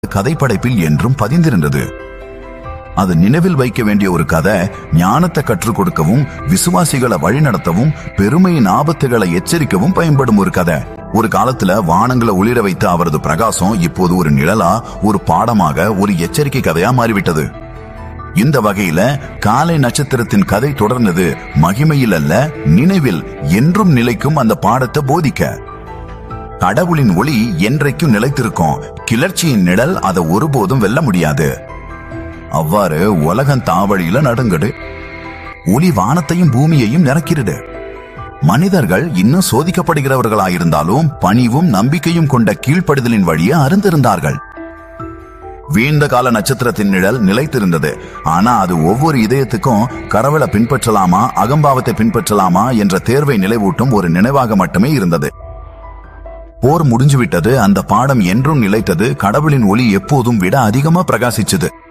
கதை படைப்பில் என்றும் பதிந்திருந்தது அது நினைவில் வைக்க வேண்டிய ஒரு கதை ஞானத்தை கற்றுக் கொடுக்கவும் விசுவாசிகளை வழிநடத்தவும் பெருமையின் ஆபத்துகளை எச்சரிக்கவும் பயன்படும் ஒரு கதை ஒரு காலத்துல வானங்களை ஒளிர வைத்த அவரது பிரகாசம் இப்போது ஒரு நிழலா ஒரு பாடமாக ஒரு எச்சரிக்கை கதையா மாறிவிட்டது இந்த வகையில காலை நட்சத்திரத்தின் கதை தொடர்ந்தது மகிமையில் அல்ல நினைவில் என்றும் நிலைக்கும் அந்த பாடத்தை போதிக்க கடவுளின் ஒளி என்றைக்கும் நிலைத்திருக்கும் கிளர்ச்சியின் நிழல் அதை ஒருபோதும் வெல்ல முடியாது அவ்வாறு உலகம் தாவழியில நடுங்குடு ஒளி வானத்தையும் பூமியையும் நிரக்கிடுது மனிதர்கள் இன்னும் சோதிக்கப்படுகிறவர்களாயிருந்தாலும் பணிவும் நம்பிக்கையும் கொண்ட கீழ்ப்படுதலின் வழியே அருந்திருந்தார்கள் வீழ்ந்த கால நட்சத்திரத்தின் நிழல் நிலைத்திருந்தது ஆனா அது ஒவ்வொரு இதயத்துக்கும் கடவுளை பின்பற்றலாமா அகம்பாவத்தை பின்பற்றலாமா என்ற தேர்வை நிலைவூட்டும் ஒரு நினைவாக மட்டுமே இருந்தது போர் முடிஞ்சுவிட்டது அந்த பாடம் என்றும் நிலைத்தது கடவுளின் ஒளி எப்போதும் விட அதிகமா பிரகாசிச்சது